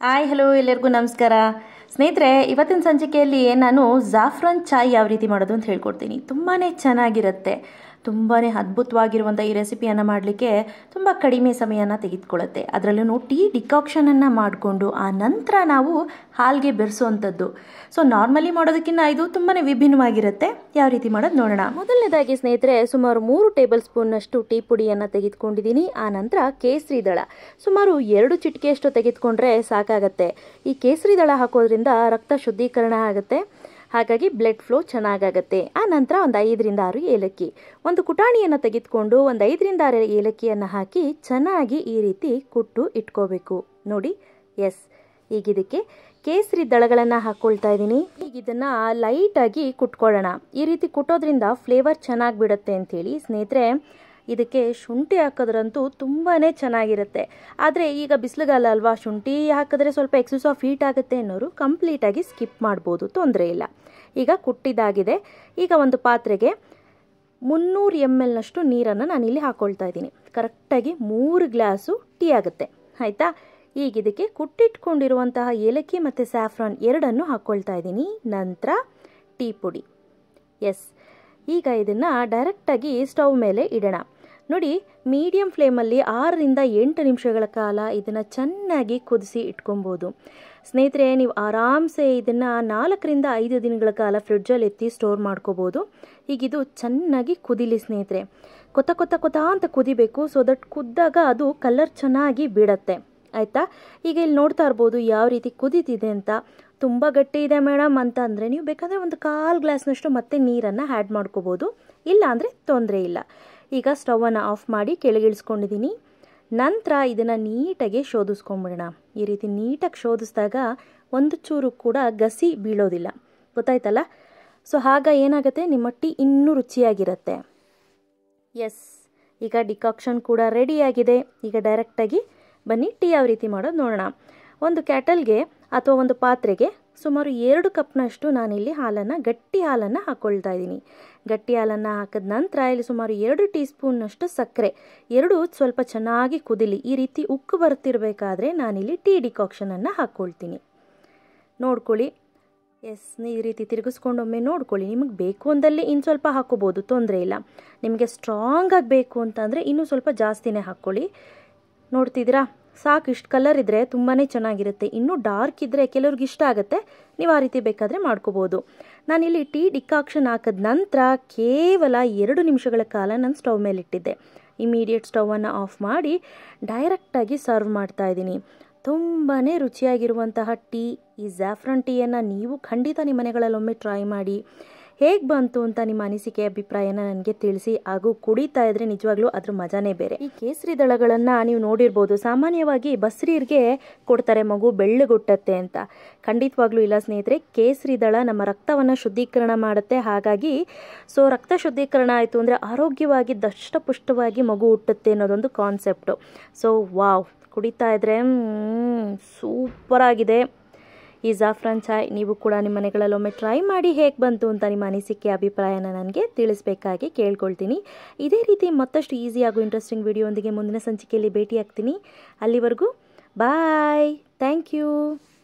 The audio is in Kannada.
ಹಾಯ್ ಹಲೋ ಎಲ್ಲರಿಗೂ ನಮಸ್ಕಾರ ಸ್ನೇಹಿತರೆ ಇವತ್ತಿನ ಸಂಚಿಕೆಯಲ್ಲಿ ನಾನು ಜಾಫ್ರಾನ್ ಚಾಯ್ ಯಾವ ರೀತಿ ಮಾಡೋದು ಅಂತ ಹೇಳ್ಕೊಡ್ತೀನಿ ತುಂಬಾ ಚೆನ್ನಾಗಿರುತ್ತೆ ತುಂಬಾ ಅದ್ಭುತವಾಗಿರುವಂಥ ಈ ರೆಸಿಪಿಯನ್ನು ಮಾಡಲಿಕ್ಕೆ ತುಂಬ ಕಡಿಮೆ ಸಮಯನ ತೆಗೆದುಕೊಳ್ಳುತ್ತೆ ಅದರಲ್ಲೂ ಟೀ ಡಿಕಾಕ್ಷನನ್ನು ಮಾಡಿಕೊಂಡು ಆ ನಂತರ ನಾವು ಹಾಲಿಗೆ ಬೆರೆಸುವಂಥದ್ದು ಸೊ ನಾರ್ಮಲಿ ಮಾಡೋದಕ್ಕಿಂತ ಇದು ತುಂಬಾ ವಿಭಿನ್ನವಾಗಿರುತ್ತೆ ಯಾವ ರೀತಿ ಮಾಡೋದು ನೋಡೋಣ ಮೊದಲನೇದಾಗಿ ಸ್ನೇಹಿತರೆ ಸುಮಾರು ಮೂರು ಟೇಬಲ್ ಸ್ಪೂನ್ನಷ್ಟು ಟೀ ಪುಡಿಯನ್ನು ತೆಗೆದುಕೊಂಡಿದ್ದೀನಿ ಆ ನಂತರ ಕೇಸರಿ ದಳ ಸುಮಾರು ಎರಡು ಚಿಟಿಕೆಯಷ್ಟು ತೆಗೆದುಕೊಂಡ್ರೆ ಸಾಕಾಗತ್ತೆ ಈ ಕೇಸರಿ ದಳ ಹಾಕೋದ್ರಿಂದ ರಕ್ತ ಶುದ್ಧೀಕರಣ ಆಗುತ್ತೆ ಹಾಗಾಗಿ ಬ್ಲಡ್ ಫ್ಲೋ ಚೆನ್ನಾಗಾಗತ್ತೆ ಆ ನಂತರ ಒಂದು ಐದರಿಂದ ಆರು ಏಲಕ್ಕಿ ಒಂದು ಕುಟಾಣಿಯನ್ನು ತೆಗೆದುಕೊಂಡು ಒಂದು ಐದರಿಂದ ಆರು ಏಲಕ್ಕಿಯನ್ನು ಹಾಕಿ ಚೆನ್ನಾಗಿ ಈ ರೀತಿ ಕುಟ್ಟು ಇಟ್ಕೋಬೇಕು ನೋಡಿ ಎಸ್ ಈಗ ಇದಕ್ಕೆ ಕೇಸರಿ ದಳಗಳನ್ನು ಹಾಕ್ಕೊಳ್ತಾ ಇದ್ದೀನಿ ಈಗ ಇದನ್ನು ಲೈಟಾಗಿ ಕುಟ್ಕೊಳ್ಳೋಣ ಈ ರೀತಿ ಕುಟ್ಟೋದ್ರಿಂದ ಫ್ಲೇವರ್ ಚೆನ್ನಾಗಿ ಬಿಡುತ್ತೆ ಅಂಥೇಳಿ ಸ್ನೇಹಿತರೆ ಇದಕ್ಕೆ ಶುಂಠಿ ಹಾಕೋದ್ರಂತೂ ತುಂಬಾ ಚೆನ್ನಾಗಿರುತ್ತೆ ಆದರೆ ಈಗ ಬಿಸಿಲುಗಾಲ ಅಲ್ವಾ ಶುಂಠಿ ಹಾಕಿದ್ರೆ ಸ್ವಲ್ಪ ಎಕ್ಸಸ್ ಆಫ್ ಹೀಟ್ ಆಗುತ್ತೆ ಅನ್ನೋರು ಕಂಪ್ಲೀಟಾಗಿ ಸ್ಕಿಪ್ ಮಾಡ್ಬೋದು ತೊಂದರೆ ಇಲ್ಲ ಈಗ ಕುಟ್ಟಿದಾಗಿದೆ ಈಗ ಒಂದು ಪಾತ್ರೆಗೆ ಮುನ್ನೂರು ಎಮ್ ಎಲ್ನಷ್ಟು ನೀರನ್ನು ನಾನಿಲ್ಲಿ ಹಾಕ್ಕೊಳ್ತಾ ಇದ್ದೀನಿ ಕರೆಕ್ಟಾಗಿ ಮೂರು ಗ್ಲಾಸು ಟೀ ಆಗುತ್ತೆ ಆಯಿತಾ ಈಗ ಇದಕ್ಕೆ ಕುಟ್ಟಿಟ್ಕೊಂಡಿರುವಂತಹ ಏಲಕ್ಕಿ ಮತ್ತು ಸ್ಯಾಫ್ರಾನ್ ಎರಡನ್ನು ಹಾಕ್ಕೊಳ್ತಾ ಇದ್ದೀನಿ ನಂತರ ಟೀ ಪುಡಿ ಎಸ್ ಈಗ ಇದನ್ನು ಡೈರೆಕ್ಟಾಗಿ ಸ್ಟವ್ ಮೇಲೆ ಇಡೋಣ ನೋಡಿ ಮೀಡಿಯಂ ಫ್ಲೇಮಲ್ಲಿ ಆರರಿಂದ ಎಂಟು ನಿಮಿಷಗಳ ಕಾಲ ಇದನ್ನು ಚೆನ್ನಾಗಿ ಕುದಿಸಿ ಇಟ್ಕೊಬೋದು ಸ್ನೇಹಿತರೆ ನೀವು ಆರಾಮ್ಸೆ ಇದನ್ನು ನಾಲ್ಕರಿಂದ ಐದು ದಿನಗಳ ಕಾಲ ಫ್ರಿಡ್ಜಲ್ಲಿ ಎತ್ತಿ ಸ್ಟೋರ್ ಮಾಡ್ಕೋಬೋದು ಈಗ ಇದು ಚೆನ್ನಾಗಿ ಕುದಿಲಿ ಸ್ನೇಹಿತರೆ ಕೊತ್ತ ಕೊತ್ತ ಕೊತ್ತ ಅಂತ ಕುದಿಬೇಕು ಸೊ ದಟ್ ಕುದ್ದಾಗ ಅದು ಕಲರ್ ಚೆನ್ನಾಗಿ ಬಿಡತ್ತೆ ಆಯಿತಾ ಈಗ ಇಲ್ಲಿ ನೋಡ್ತಾ ಇರ್ಬೋದು ಯಾವ ರೀತಿ ಕುದೀತಿದೆ ಅಂತ ತುಂಬ ಗಟ್ಟಿ ಇದೆ ಮೇಡಮ್ ಅಂತ ಅಂದರೆ ನೀವು ಬೇಕಾದರೆ ಒಂದು ಕಾಲು ಗ್ಲಾಸ್ನಷ್ಟು ಮತ್ತೆ ನೀರನ್ನು ಆ್ಯಡ್ ಮಾಡ್ಕೋಬೋದು ಇಲ್ಲ ಅಂದರೆ ತೊಂದರೆ ಇಲ್ಲ ಈಗ ಸ್ಟವನ್ನು ಆಫ್ ಮಾಡಿ ಕೆಳಗಿಳಿಸ್ಕೊಂಡಿದ್ದೀನಿ ನಂತರ ಇದನ್ನು ನೀಟಾಗಿ ಶೋಧಿಸ್ಕೊಂಬಿಡೋಣ ಈ ರೀತಿ ನೀಟಾಗಿ ಶೋಧಿಸಿದಾಗ ಒಂದು ಚೂರು ಕೂಡ ಗಸಿ ಬೀಳೋದಿಲ್ಲ ಗೊತ್ತಾಯ್ತಲ್ಲ ಸೊ ಆಗ ಏನಾಗುತ್ತೆ ನಿಮ್ಮ ಟೀ ಇನ್ನೂ ರುಚಿಯಾಗಿರುತ್ತೆ ಎಸ್ ಈಗ ಡಿಕಾಕ್ಷನ್ ಕೂಡ ರೆಡಿಯಾಗಿದೆ ಈಗ ಡೈರೆಕ್ಟಾಗಿ ಬನ್ನಿ ಟೀ ಯಾವ ರೀತಿ ಮಾಡೋದು ನೋಡೋಣ ಒಂದು ಕ್ಯಾಟಲ್ಗೆ ಅಥವಾ ಒಂದು ಪಾತ್ರೆಗೆ ಸುಮಾರು ಎರಡು ಕಪ್ನಷ್ಟು ನಾನಿಲ್ಲಿ ಹಾಲನ್ನು ಗಟ್ಟಿ ಹಾಲನ್ನು ಹಾಕ್ಕೊಳ್ತಾ ಇದ್ದೀನಿ ಗಟ್ಟಿ ಹಾಲನ್ನು ಹಾಕಿದ ನಂತರ ಇಲ್ಲಿ ಸುಮಾರು ಎರಡು ಟೀ ಸ್ಪೂನ್ನಷ್ಟು ಸಕ್ಕರೆ ಎರಡು ಸ್ವಲ್ಪ ಚೆನ್ನಾಗಿ ಕುದಿಲಿ ಈ ರೀತಿ ಉಕ್ಕು ಬರ್ತಿರ್ಬೇಕಾದ್ರೆ ನಾನಿಲ್ಲಿ ಟೀ ಡಿಕಾಕ್ಷನನ್ನು ಹಾಕ್ಕೊಳ್ತೀನಿ ನೋಡ್ಕೊಳ್ಳಿ ಎಸ್ ಈ ರೀತಿ ತಿರುಗಿಸ್ಕೊಂಡೊಮ್ಮೆ ನೋಡ್ಕೊಳ್ಳಿ ನಿಮಗೆ ಬೇಕು ಅಂದಲ್ಲಿ ಇನ್ನು ಸ್ವಲ್ಪ ಹಾಕೋಬೋದು ತೊಂದರೆ ಇಲ್ಲ ನಿಮಗೆ ಸ್ಟ್ರಾಂಗಾಗಿ ಬೇಕು ಅಂತಂದರೆ ಇನ್ನೂ ಸ್ವಲ್ಪ ಜಾಸ್ತಿನೇ ಹಾಕ್ಕೊಳ್ಳಿ ನೋಡ್ತಿದ್ದೀರಾ ಸಾಕು ಇಷ್ಟು ಕಲರ್ ಇದ್ದರೆ ತುಂಬಾ ಚೆನ್ನಾಗಿರುತ್ತೆ ಇನ್ನೂ ಡಾರ್ಕ್ ಇದ್ದರೆ ಕೆಲವ್ರಿಗೆ ಇಷ್ಟ ಆಗುತ್ತೆ ನೀವು ಆ ರೀತಿ ಬೇಕಾದರೆ ಮಾಡ್ಕೋಬೋದು ನಾನಿಲ್ಲಿ ಟೀ ಡಿಕಾಕ್ಷನ್ ಹಾಕಿದ ನಂತರ ಕೇವಲ ಎರಡು ನಿಮಿಷಗಳ ಕಾಲ ನಾನು ಸ್ಟವ್ ಮೇಲೆ ಇಟ್ಟಿದ್ದೆ ಇಮಿಡಿಯೇಟ್ ಸ್ಟವನ್ನು ಆಫ್ ಮಾಡಿ ಡೈರೆಕ್ಟಾಗಿ ಸರ್ವ್ ಮಾಡ್ತಾ ಇದ್ದೀನಿ ತುಂಬಾ ರುಚಿಯಾಗಿರುವಂತಹ ಟೀ ಈ ಜ್ಯಾಫ್ರನ್ ಟೀಯನ್ನು ನೀವು ಖಂಡಿತ ನಿಮ್ಮ ಮನೆಗಳಲ್ಲಿ ಒಮ್ಮೆ ಟ್ರೈ ಮಾಡಿ ಹೇಗೆ ಬಂತು ಅಂತ ನಿಮ್ಮ ಅನಿಸಿಕೆ ಅಭಿಪ್ರಾಯನ ನನಗೆ ತಿಳಿಸಿ ಹಾಗೂ ಕುಡಿತಾ ಇದ್ರೆ ನಿಜವಾಗ್ಲೂ ಅದ್ರ ಮಜಾನೇ ಬೇರೆ ಈ ಕೇಸರಿ ದಳಗಳನ್ನು ನೀವು ನೋಡಿರ್ಬೋದು ಸಾಮಾನ್ಯವಾಗಿ ಬಸ್ರೀರ್ಗೆ ಕೊಡ್ತಾರೆ ಮಗು ಬೆಳ್ಳಗುಟ್ಟತ್ತೆ ಅಂತ ಖಂಡಿತವಾಗ್ಲೂ ಇಲ್ಲ ಸ್ನೇಹಿತರೆ ಕೇಸರಿ ದಳ ನಮ್ಮ ರಕ್ತವನ್ನು ಶುದ್ಧೀಕರಣ ಮಾಡುತ್ತೆ ಹಾಗಾಗಿ ಸೊ ರಕ್ತ ಶುದ್ಧೀಕರಣ ಆಯಿತು ಅಂದರೆ ಆರೋಗ್ಯವಾಗಿ ದಷ್ಟಪುಷ್ಟವಾಗಿ ಮಗು ಹುಟ್ಟುತ್ತೆ ಅನ್ನೋದೊಂದು ಕಾನ್ಸೆಪ್ಟು ಸೊ ವಾವ್ ಕುಡಿತಾ ಇದ್ರೆ ಸೂಪರಾಗಿದೆ ಈ ಜಾಫ್ರಾನ್ ಚಾಯ್ ನೀವು ಕೂಡ ನಿಮ್ಮ ಮನೆಗಳಲ್ಲಿ ಒಮ್ಮೆ ಟ್ರೈ ಮಾಡಿ ಹೇಗೆ ಬಂತು ಅಂತ ನಿಮ್ಮ ಅನಿಸಿಕೆ ಅಭಿಪ್ರಾಯನ ನನಗೆ ತಿಳಿಸ್ಬೇಕಾಗಿ ಕೇಳ್ಕೊಳ್ತೀನಿ ಇದೇ ರೀತಿ ಮತ್ತಷ್ಟು ಈಸಿ ಹಾಗೂ ಇಂಟ್ರೆಸ್ಟಿಂಗ್ ವಿಡಿಯೋ ಒಂದಿಗೆ ಮುಂದಿನ ಸಂಚಿಕೆಯಲ್ಲಿ ಭೇಟಿ ಆಗ್ತೀನಿ ಅಲ್ಲಿವರೆಗೂ ಬಾಯ್ ಥ್ಯಾಂಕ್ ಯು